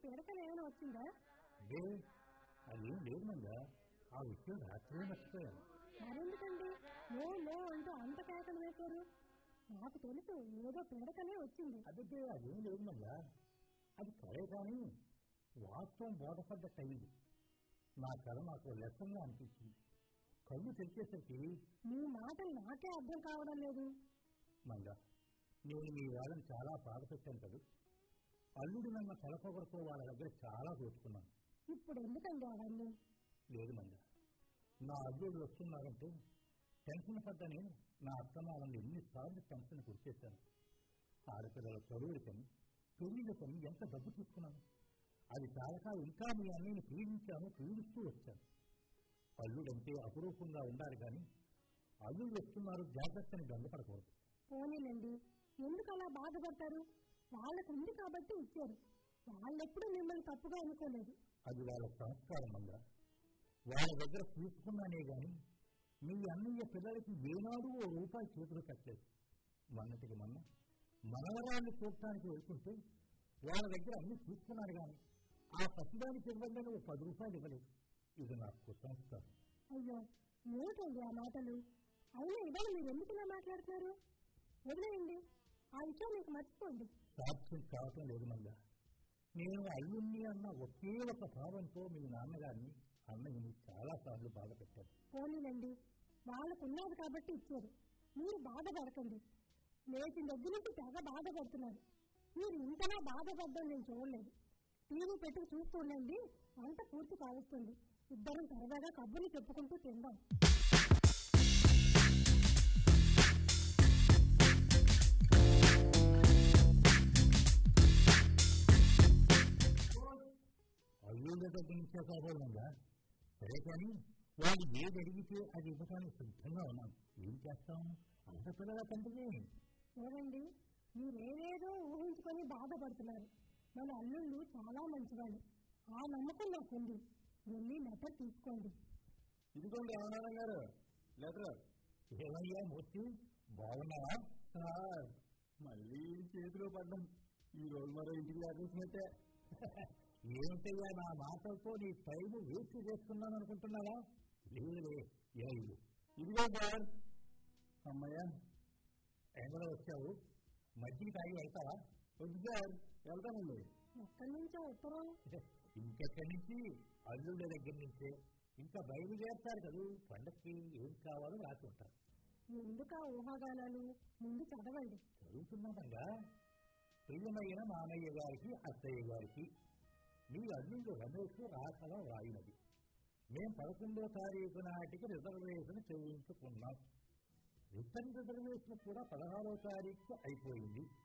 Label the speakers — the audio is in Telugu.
Speaker 1: పిడకలు ఏమైనా వచ్చిందా
Speaker 2: అదే అదేం లేదు మందా ఆ విషయం రాత్రే మర్చిపోయాను
Speaker 1: మరెందుకండి నో నో అంటూ అంత కేకలు వేశారు నాకు తెలుసు ఏదో పిడకలే వచ్చింది
Speaker 2: అదే అదేం లేదు మందా అది కరే కానీ వాస్తవం బోధపడ్డట్టు అయింది నా కథ నాకు లెసన్గా అనిపించింది కళ్ళు తెరిచేసరికి
Speaker 1: మీ మాటలు నాకే అర్థం కావడం లేదు
Speaker 2: మంద నేను మీ వాళ్ళని చాలా బాధ పెట్టాను కదా అల్లుడు నన్న తలపొగరతో వాళ్ళ దగ్గర చాలా దోచుకున్నాను
Speaker 1: ఇప్పుడు ఎందుకండి అవన్నీ
Speaker 2: లేదు మంద నా అల్లుడు వస్తున్నారంటే టెన్షన్ పడ్డ నేను నా అత్తమాలను ఎన్నిసార్లు టెన్షన్ కురిచేశాను ఆడపిల్లల చదువులకని పెళ్లిళ్ళకని ఎంత డబ్బు తీసుకున్నాను అది చాలక ఇంకా మీ అన్నయ్యని పీడించాను పీడిస్తూ వచ్చాను అల్లుడంటే అపురూపంగా ఉండాలి కానీ అల్లుడు వస్తున్నారు జాగ్రత్తని గందపడకూడదు
Speaker 1: పోనీలండి ఎందుకు అలా బాధపడతారు వాళ్ళకు ఉంది కాబట్టి ఇచ్చారు వాళ్ళెప్పుడు మిమ్మల్ని తప్పుగా అనుకోలేదు
Speaker 2: అది వాళ్ళ సంస్కారం వల్ల వాళ్ళ దగ్గర తీసుకున్నానే గాని మీ అన్నయ్య పిల్లలకి ఏనాడు ఓ రూపాయి చేతులు కట్టలేదు మొన్నటికి మొన్న మనవరాన్ని చూడటానికి వెళ్తుంటే వాళ్ళ దగ్గర అన్ని తీసుకున్నారు గాని ఆ పసిదానికి ఇవ్వగానే ఓ పది రూపాయలు ఇవ్వలేదు ఇది నాకు సంస్కారం
Speaker 1: అయ్యో ఏమిటండి ఆ మాటలు అయినా ఇవాళ మీరు ఎందుకు ఇలా మాట్లాడుతున్నారు వదిలేయండి ఆ విషయం మీకు మర్చిపోండి
Speaker 2: సాధ్యం కావటం లేదు మంద నేను అల్లుణ్ణి అన్న ఒకే ఒక భావంతో మీ నాన్నగారిని అన్నయ్యని చాలాసార్లు బాధ పెట్టాను
Speaker 1: పోనీలండి వాళ్ళకు ఉన్నది కాబట్టి ఇచ్చారు మీరు బాధపడకండి లేచిన దగ్గర నుంచి తెగ బాధపడుతున్నారు మీరు ఇంతలా బాధపడ్డం నేను చూడలేదు టీవీ పెట్టుకు చూస్తూ ఉండండి వంట పూర్తి కావస్తుంది ఇద్దరం సరదాగా కబుర్లు చెప్పుకుంటూ తిందాం
Speaker 2: అల్లుళ్ళ దగ్గర నుంచే కావాలంగా సరే కానీ వాళ్ళు ఏది అడిగితే అది ఇవ్వడానికి సిద్ధంగా ఉన్నాం ఏం చేస్తాం ఆడపిల్లల తండ్రిని
Speaker 1: చూడండి మీరేదేదో ఊహించుకొని బాధపడుతున్నారు మన అల్లుళ్ళు చాలా మంచివాళ్ళు ఆ నమ్మకం నాకుంది వెళ్ళి లెటర్ తీసుకోండి
Speaker 2: ఇదిగోండి రామనారాయణ గారు లెటర్ ఏమయ్యా మూర్తి బాగున్నావా సార్ మళ్ళీ చేతిలో పడ్డం ఈ రోజు మరో ఇంటికి లేకపోతే ఏమిటయ్యా నా మాటలతో నీ టైం వేస్ట్ చేస్తున్నాను అనుకుంటున్నావా లేదులే ఏ ఇల్లు ఇదిగో సార్ అమ్మయ్యా ఎండలో వచ్చావు మజ్జిగ తాగి వెళ్తావా వద్దు సార్ వెళ్తానండి
Speaker 1: ఎక్కడి నుంచో ఉత్తరం
Speaker 2: ఇంకెక్కడి నుంచి అల్లుళ్ళ దగ్గర నుంచే ఇంకా బయలుదేరుతారు కదూ పండక్కి ఏం కావాలో రాసుకుంటారు
Speaker 1: ఎందుకు ఆ ఊహాగానాలు ముందు చదవండి
Speaker 2: చదువుతున్నామంగా ప్రియమైన మామయ్య గారికి అత్తయ్య గారికి మీ అల్లుళ్ళు రమేష్ రాకల వ్రాయినది మేం పదకొండో తారీఖు నాటికి రిజర్వేషన్ చేయించుకున్నాం రిటర్న్ రిజర్వేషన్ కూడా పదహారో తారీఖు అయిపోయింది